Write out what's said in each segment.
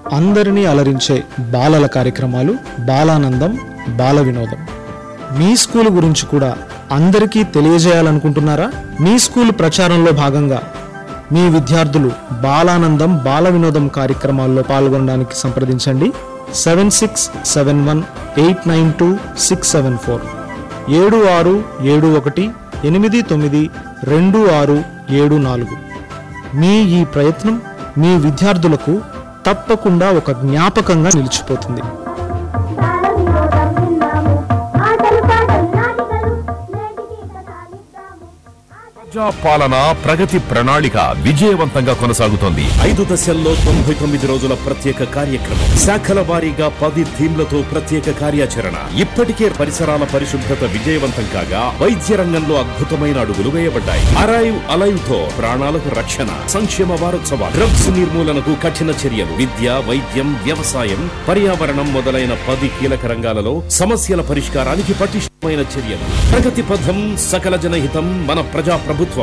అందరినీ అలరించే బాలల కార్యక్రమాలు బాలానందం బాల వినోదం మీ స్కూల్ గురించి కూడా అందరికీ తెలియజేయాలనుకుంటున్నారా మీ స్కూల్ ప్రచారంలో భాగంగా మీ విద్యార్థులు బాలానందం బాల వినోదం కార్యక్రమాల్లో పాల్గొనడానికి సంప్రదించండి seven six seven one eight nine two six seven four ఏడు ఆరు ఏడు ఒకటి ఎనిమిది తొమ్మిది రెండు ఆరు ఏడు నాలుగు మీ ఈ ప్రయత్నం మీ విద్యార్థులకు తప్పకుండా ఒక జ్ఞాపకంగా నిలిచిపోతుంది బాలవినోదం విన్నాము ఆటలు పాటలు నాటికలు నేటికి కథ నిద్దాము ప్రజా పాలన ప్రగతి ప్రణాళిక విజయవంతంగా కొనసాగుతోంది ఐదు దశల్లో తొంభై తొమ్మిది రోజుల ప్రత్యేక కార్యక్రమం శాఖల వారీగా పది థీమ్లతో ప్రత్యేక కార్యాచరణ ఇప్పటికే పరిసరాల పరిశుభ్రత విజయవంతం కాగా వైద్య రంగంలో అద్భుతమైన అడుగులు వేయబడ్డాయి అరైవ్ అలైవ్ తో ప్రాణాలకు రక్షణ సంక్షేమ వారోత్సవాలు డ్రగ్స్ నిర్మూలనకు కఠిన చర్యలు విద్య వైద్యం వ్యవసాయం పర్యావరణం మొదలైన పది కీలక రంగాలలో సమస్యల పరిష్కారానికి పటిష్టమైన చర్యలు ప్రగతి పథం సకల జనహితం మన ప్రజా ప్రభుత్వం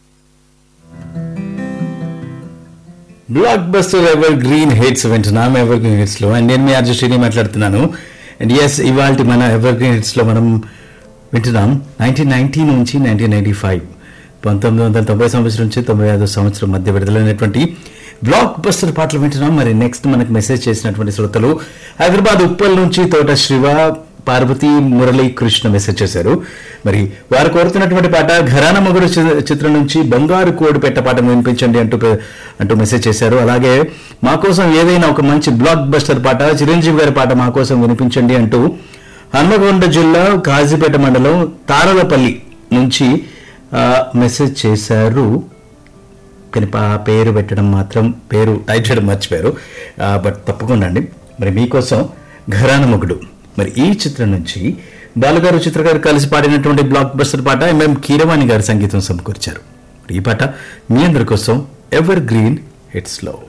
blockbuster evergreen hits వింటున్నాం ఎవర్ గ్రీన్ హిట్స్ లో అండ్ నేను మీ అర్జున్ శ్రీని మాట్లాడుతున్నాను అండ్ ఎస్ ఇవాళ మన ఎవర్ గ్రీన్ హిట్స్ లో మనం వింటున్నాం నైన్టీన్ నైన్టీ నుంచి నైన్టీన్ నైన్టీ ఫైవ్ పంతొమ్మిది వందల తొంభై సంవత్సరం నుంచి తొంభై ఐదు సంవత్సరం మధ్య విడుదలైనటువంటి బ్లాక్ బస్టర్ పాటలు వింటున్నాం మరి నెక్స్ట్ మనకు మెసేజ్ చేసినటువంటి శ్రోతలు హైదరాబాద్ ఉప్పల్ నుంచి తోట శివ పార్వతి మురళీ కృష్ణ మెసేజ్ చేశారు మరి వారు కోరుతున్నటువంటి పాట ఘరాన మొగుడు చి- చిత్రం నుంచి బంగారు కోడి పెట్ట పాట వినిపించండి అంటూ పె- అంటూ మెసేజ్ చేశారు అలాగే మా కోసం ఏదైనా ఒక మంచి బ్లాక్ బస్టర్ పాట చిరంజీవి గారి పాట మా కోసం వినిపించండి అంటూ హన్మకొండ జిల్లా కాజీపేట మండలం తారలపల్లి నుంచి ఆ, మెసేజ్ చేశారు కానీ పా- పేరు పెట్టడం మాత్రం పేరు టైప్ చేయడం మర్చిపోయారు ఆ, బట్ తప్పకుండా అండి మరి మీకోసం ఘరాన మొగుడు మరి ఈ చిత్రం నుంచి బాలుగారు చిత్రగారు కలిసి పాడినటువంటి బ్లాక్ బస్టర్ పాట ఎంఎం కీరవాణి గారు సంగీతం సమకూర్చారు ఈ పాట మీ అందరి కోసం ఎవర్ గ్రీన్ హిట్స్ లో